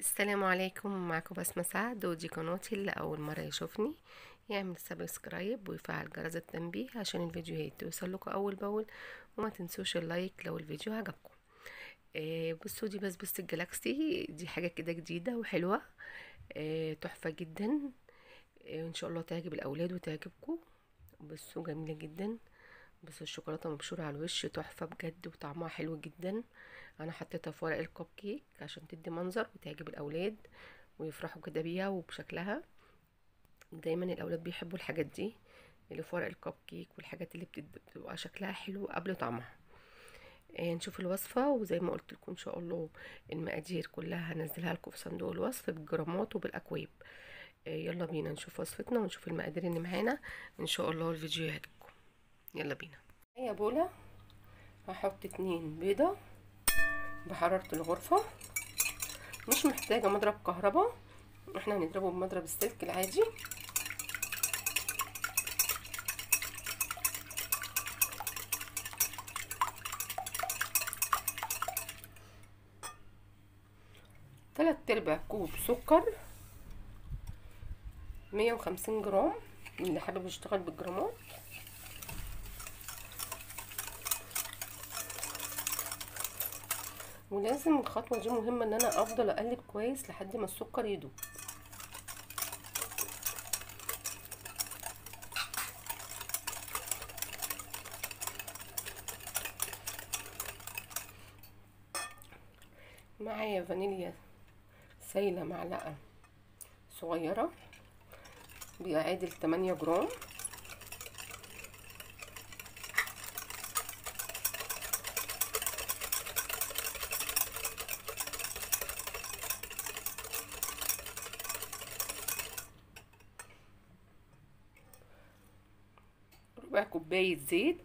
السلام عليكم معكم بسمة سعد ودي قناتي اللي أول مرة يشوفني يعمل سبسكرايب ويفعل جرس التنبيه عشان الفيديوهات توصل لكم أول بأول وما تنسوش اللايك لو الفيديو عجبكم آه بصوا دي بسبوسة الجلاكسي دي حاجة كده جديدة وحلوة آه تحفة جدا آه إن شاء الله تعجب الأولاد وتعجبكم بصوا جميلة جدا بس الشوكولاته مبشوره على الوش تحفه بجد وطعمها حلو جدا انا حطيتها في ورق الكب كيك عشان تدي منظر وتعجب الاولاد ويفرحوا كده بيها وبشكلها دايما الاولاد بيحبوا الحاجات دي اللي في ورق الكب كيك والحاجات اللي بتبقى شكلها حلو قبل طعمها آه نشوف الوصفة وزي ما قلت لكم ان شاء الله المقادير كلها هنزلها لكم في صندوق الوصف بالجرامات وبالاكواب آه يلا بينا نشوف وصفتنا ونشوف المقادير اللي معانا ان شاء الله الفيديو يعجبكم يلا بينا هي بولة هحط اتنين بيضة بحرارة الغرفة مش محتاجة مضرب كهرباء احنا هنضربه بمضرب السلك العادي تلات ارباع كوب سكر مية وخمسين جرام اللي حابب يشتغل بالجرامات ولازم الخطوه دي مهمه ان انا افضل اقلب كويس لحد ما السكر يدوب معايا فانيليا سايله معلقه صغيره بيعادل 8 جرام ربع كوباية زيت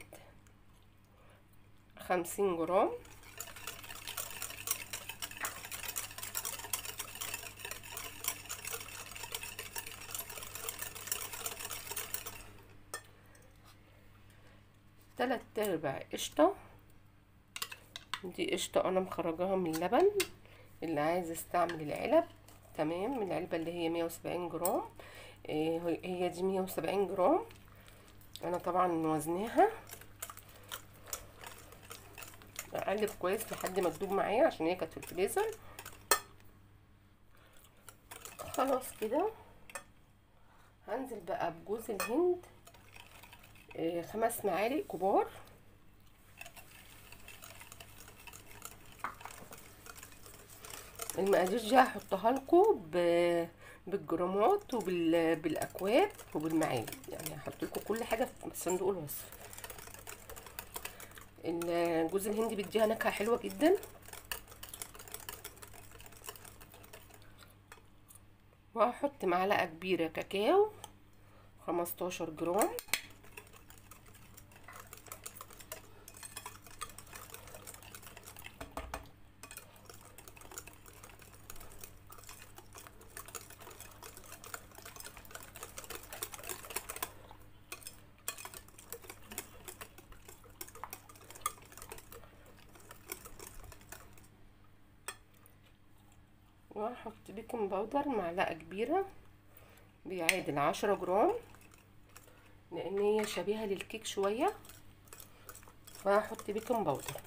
خمسين جرام تلات ارباع قشطة دي قشطة انا مخرجاها من اللبن اللي عايز يستعمل العلب تمام العلبة اللي هي مية وسبعين جرام هي دي مية وسبعين جرام انا طبعا وزناها اقلب كويس لحد ما تدوب معايا عشان هي كانت في الفريزر خلاص كده هنزل بقى بجوز الهند آه خمس معالق كبار المقادير دي هحطها لكم بالجرامات وبالاكواب وبالمعالق يعني هحط لكم كل حاجه في صندوق الوصف الجوز الهندي بيديها نكهه حلوه جدا وهحط معلقه كبيره كاكاو خمستاشر جرام وهحط بيكنج باودر معلقه كبيره بيعادل عشرة جرام لان هي شبيهه للكيك شويه فهحط بيكنج باودر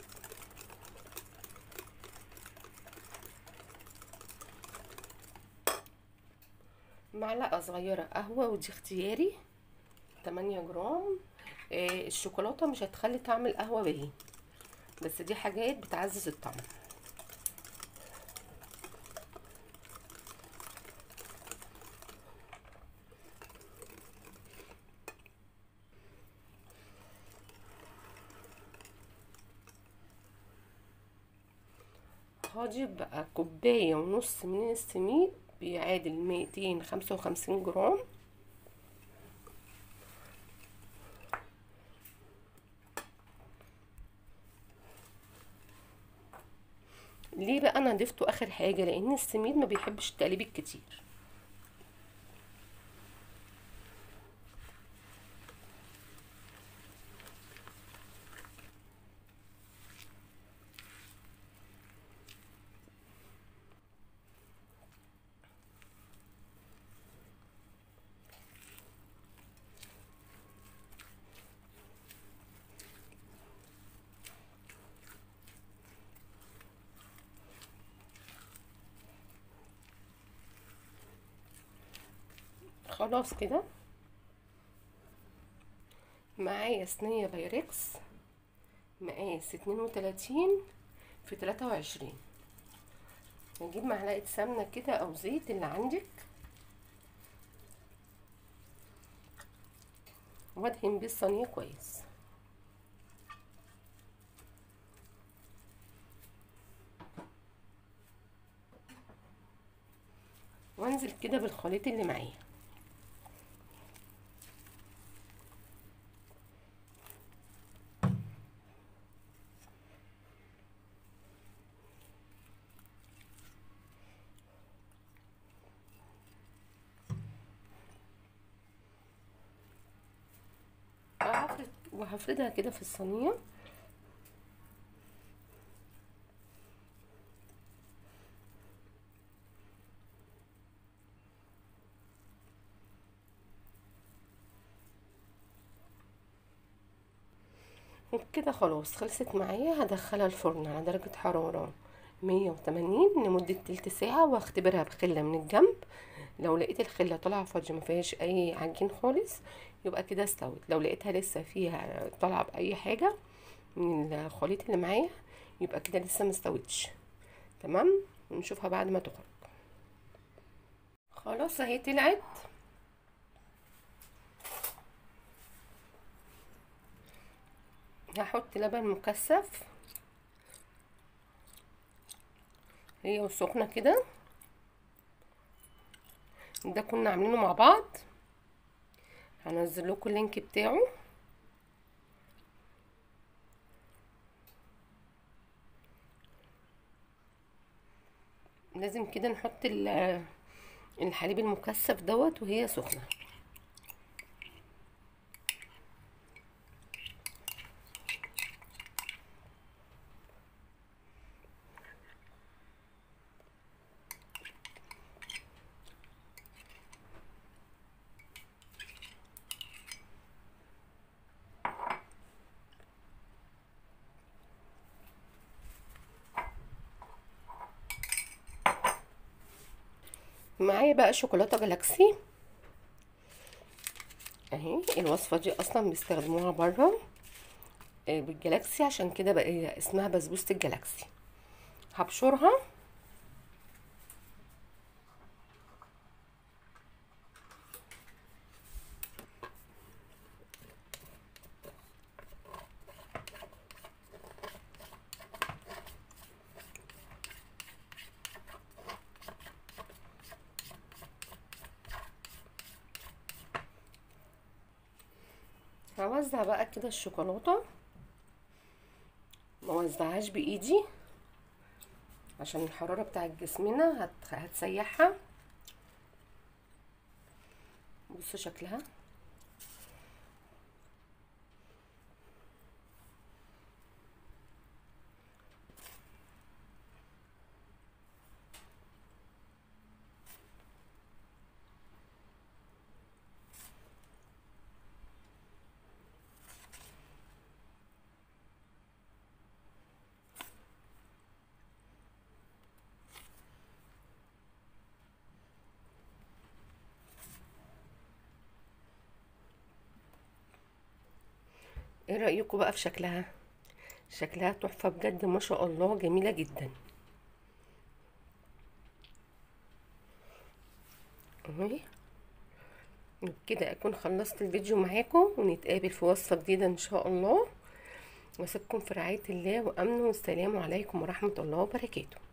معلقه صغيره قهوه ودي اختياري تمانية جرام آه الشوكولاته مش هتخلي طعم القهوه باين بس دي حاجات بتعزز الطعم هجيب بقى كوباية ونص من السميد بيعادل ميتين خمسة وخمسين جرام ليه بقى انا ضفته اخر حاجة لان السميد ما بيحبش التقليب الكتير خلاص كده معايا صينية بايركس مقاس اتنين وتلاتين في تلاتة وعشرين نجيب معلقة سمنة كده او زيت اللي عندك وادهن بيه الصينية كويس وانزل كده بالخليط اللي معايا وهفرد وهفردها كده في الصينيه وكده خلاص خلصت معايا هدخلها الفرن على درجة حرارة مية وتمانين لمدة تلت ساعة واختبرها بخلة من الجنب لو لقيت الخلة طالعة فاضية مفيهاش اي عجين خالص يبقى كده استوت لو لقيتها لسه فيها طالعة باي حاجة من الخليط اللي معايا يبقى كده لسه مستوتش تمام نشوفها بعد ما تخرج خلاص اهي طلعت هحط لبن مكثف هي وسخنه كده ده كنا عاملينه مع بعض هنزل لكم اللينك بتاعه لازم كده نحط الحليب المكثف دوت وهي سخنه معايا بقى شوكولاته جالاكسي اهي الوصفه دي اصلا بيستخدموها بره بالجالاكسي عشان كده بقى اسمها بسبوسه الجالاكسي هبشرها هوزع بقى كده الشوكولاته ما وزعهاش بايدي عشان الحراره بتاعت جسمنا هت... هتسيحها بصوا شكلها ايه رايكم بقى في شكلها شكلها تحفه بجد ما شاء الله جميله جدا اهي كده اكون خلصت الفيديو معاكم ونتقابل في وصفه جديده ان شاء الله واسيبكم في رعايه الله وامنه والسلام عليكم ورحمه الله وبركاته